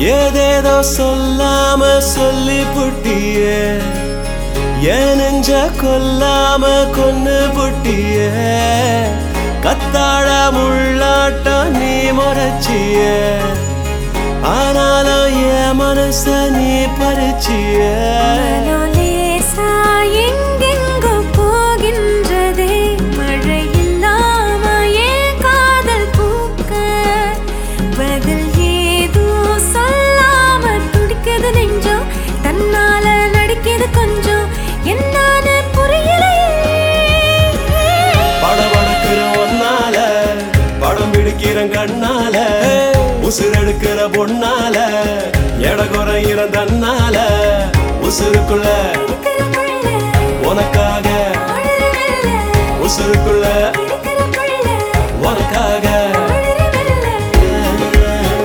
ஏதேதோ சொல்லாம சொல்லி புட்டியே என் நெஞ்ச கொல்லாம கொன்னு புட்டியே கத்தாழ முள்ளாட்டம் நீ முறைச்சியே ஆனாலும் என் மனச நீ பறிச்சியே மனம் லேசா எங்கெங்கோ போகின்றதே மழை இல்லாம ஏன் காதல் பூக்க பதில் ஏதோ சொல்லாம துடிக்குது நெஞ்சம் தன்னால நடிக்குது கொஞ்சம் என்னான்னு புரியலையே படம் வளர்க்கிற ஒன்னால படம் பிடிக்கிற கண்ணால உசுரெடுக்கிற பொண்ணால எட குறையிற தன்னால உசுருக்குள்ள இருக்கிற புள்ள, உனக்காக வாழுற வெள்ள, உசுருக்குள்ள இருக்கிற புள்ள, உனக்காக வாழுற வெள்ள.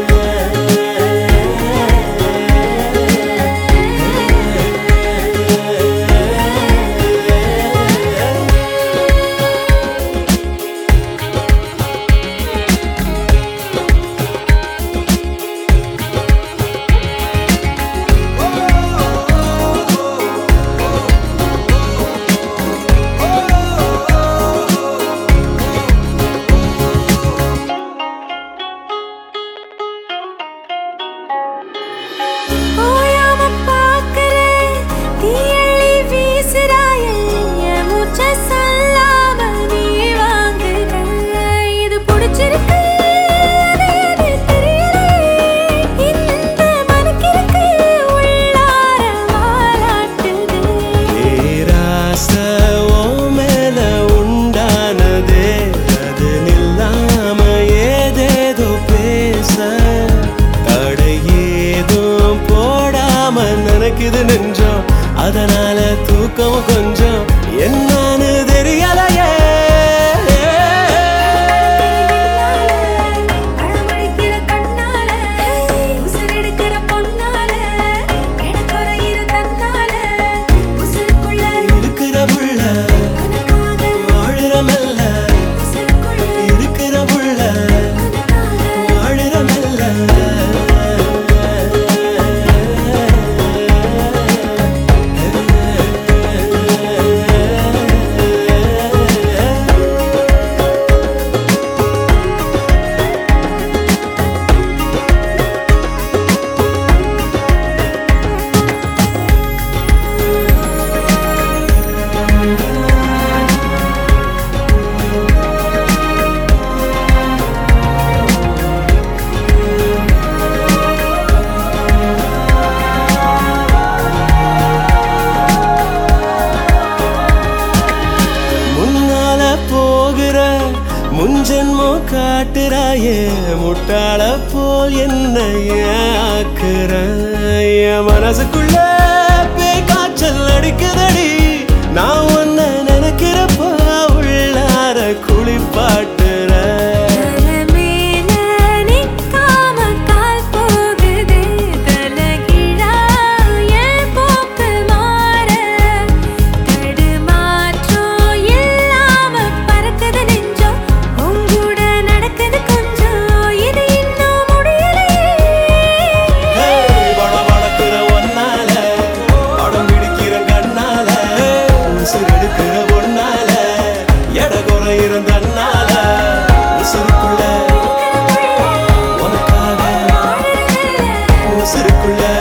ஓயாம பாக்குற தீயள்ளி வீசுறாயே என் மூச்ச சொல்லாம நீ வாங்குற இது பிடிச்சிருக்கு அது எது தெரியலையே இந்த மனக்கிருக்கு உள்ளார வாலாட்டுது பேராச உன் மேல உண்டானதே அது நில்லாம ஏதேதோ பேச தடை ஏதும் போடாம நினைக்குது நெஞ்சம் அதனால தூக்கம் கொஞ்சம் என்னன்னு தெரியலையே அடமடிக்கிற கண்ணால உசுரெடுக்கிற பொண்ணால எனக்குறையிற தன்னால உசுருக்குள்ள இருக்கிற புள்ள உனக்காக வாழுற மெல்ல உசுருக்குள்ள இருக்கிற புள்ள உனக்காக வாழுற மெல்ல முன்னால போகிற முன்ஜென்மோ காட்டுறாயே முட்டாள போல் என்ன ஆக்குற என் மனசுக்குள்ள பேய் காய்ச்சல் அடிக்குதடி நான் உன்னை நினைக்கிறப்ப உள்ளார குளிப்பாட்டுற தலமேல நிக்காம கால் போகுதே தலகிழா என் போக்கு மாற தடுமாற்றம் இல்லாம பறக்குது நெஞ்சம் உங்கூட நடக்குது கொஞ்சம் இது இன்னும் முடியலையே படம் வளர்க்கிற ஒன்னால படம் பிடிக்கிற கண்ணால உசுரெடுக்கிற ஒன்னால எட குறையிற தன்னால உசுருக்குள்ள உனக்காக உசுருக்குள்ள